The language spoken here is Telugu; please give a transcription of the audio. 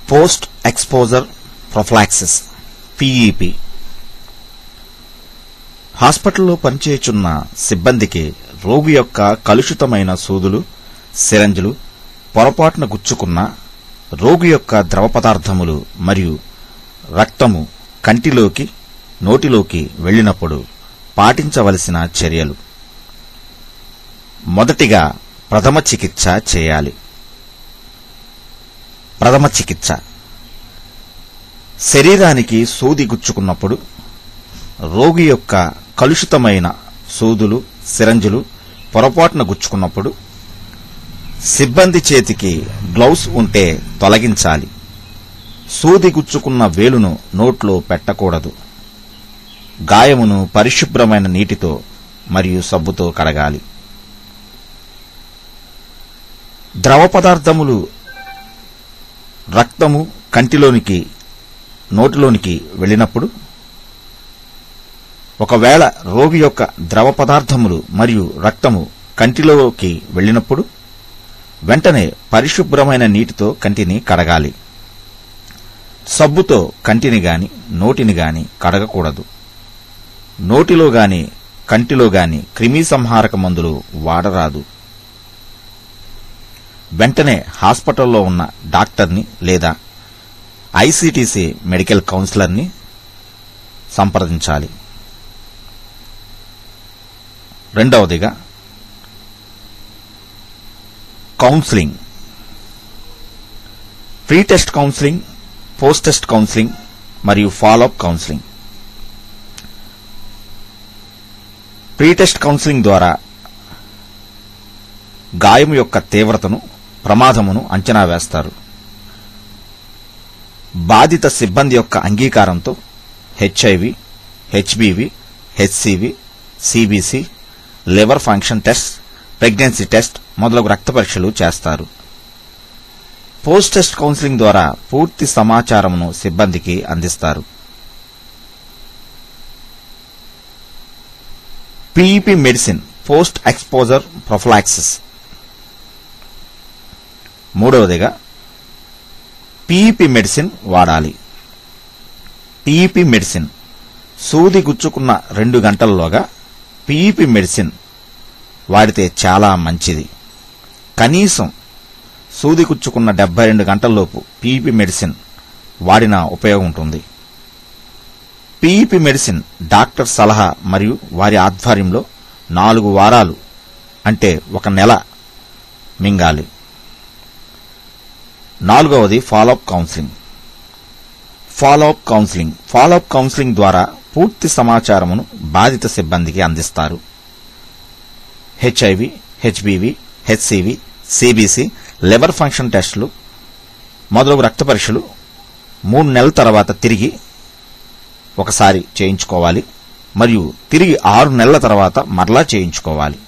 పోస్ట్ ఎక్స్పోజర్ ప్రొఫ్లాక్సిస్ పీఈపీ హాస్పిటల్లో పనిచేయుచున్న సిబ్బందికి రోగి యొక్క కలుషితమైన సూదులు సిరంజులు పొరపాటున గుచ్చుకున్న రోగి యొక్క ద్రవ పదార్థములు మరియు రక్తము కంటిలోకి నోటిలోకి వెళ్ళినప్పుడు పాటించవలసిన చర్యలు మొదటిగా ప్రథమ చికిత్స చేయాలి ప్రథమ చికిత్స శరీరానికి సూది గుచ్చుకున్నప్పుడు రోగి యొక్క కలుషితమైన సూదులు సిరంజులు పొరపాటున గుచ్చుకున్నప్పుడు సిబ్బంది చేతికి గ్లౌస్ ఉంటే తొలగించాలి సూది గుచ్చుకున్న వేలును నోట్లో పెట్టకూడదు గాయమును పరిశుభ్రమైన నీటితో మరియు సబ్బుతో కడగాలి ద్రవ పదార్థములు రక్తము కంటిలోనికి నోటిలోనికి వెళ్ళినప్పుడు ఒకవేళ రోగి యొక్క ద్రవ పదార్థములు మరియు రక్తము కంటిలోకి వెళ్ళినప్పుడు వెంటనే పరిశుభ్రమైన నీటితో కంటిని కడగాలి సబ్బుతో కంటిని గాని నోటిని గాని కడగకూడదు నోటిలో గాని కంటిలో గాని క్రిమి సంహారక మందులు వాడరాదు వెంటనే హాస్పిటల్లో ఉన్న డాక్టర్ని లేదా ఐసీటీసీ మెడికల్ కౌన్సిలర్ని సంప్రదించాలి రెండవదిగా counselling pre test counselling post test counselling మరియు follow up counselling pre test counselling ద్వారా గాయం యొక్క తీవ్రతను ప్రమాదమును అంచనా వేస్తారు బాధిత సిబ్బంది యొక్క అంగీకారంతో HIV HBV HCV CBC liver function test pregnancy test మొదలగు రక్త పరీక్షలు చేస్తారు పోస్ట్ టెస్ట్ కౌన్సిలింగ్ ద్వారా పూర్తి సమాచారమును సిబ్బందికి అందిస్తారు PEP medicine post exposure prophylaxis మూడవదిగా పీఈపీ మెడిసిన్ వాడాలి పీఈపీ మెడిసిన్ సూది గుచ్చుకున్న రెండు గంటల్లోగా పీఈపీ మెడిసిన్ వాడితే చాలా మంచిది కనీసం సూది గుచ్చుకున్న డెబ్బై రెండు గంటల్లోపు పీఈపీ మెడిసిన్ వాడిన ఉపయోగం ఉంటుంది పీఈపీ మెడిసిన్ డాక్టర్ సలహా మరియు వారి ఆధ్వర్యంలో నాలుగు వారాలు అంటే ఒక నెల మింగాలి నాలుగవది follow up counselling follow up counselling follow up counselling ద్వారా పూర్తి సమాచారమును బాధిత సిబ్బందికి అందిస్తారు HIV HBV HCV CBC liver function టెస్టులు మొదలగు రక్త పరీక్షలు మూడు నెలల తర్వాత తిరిగి ఒకసారి చేయించుకోవాలి మరియు తిరిగి ఆరు నెలల తర్వాత మరలా చేయించుకోవాలి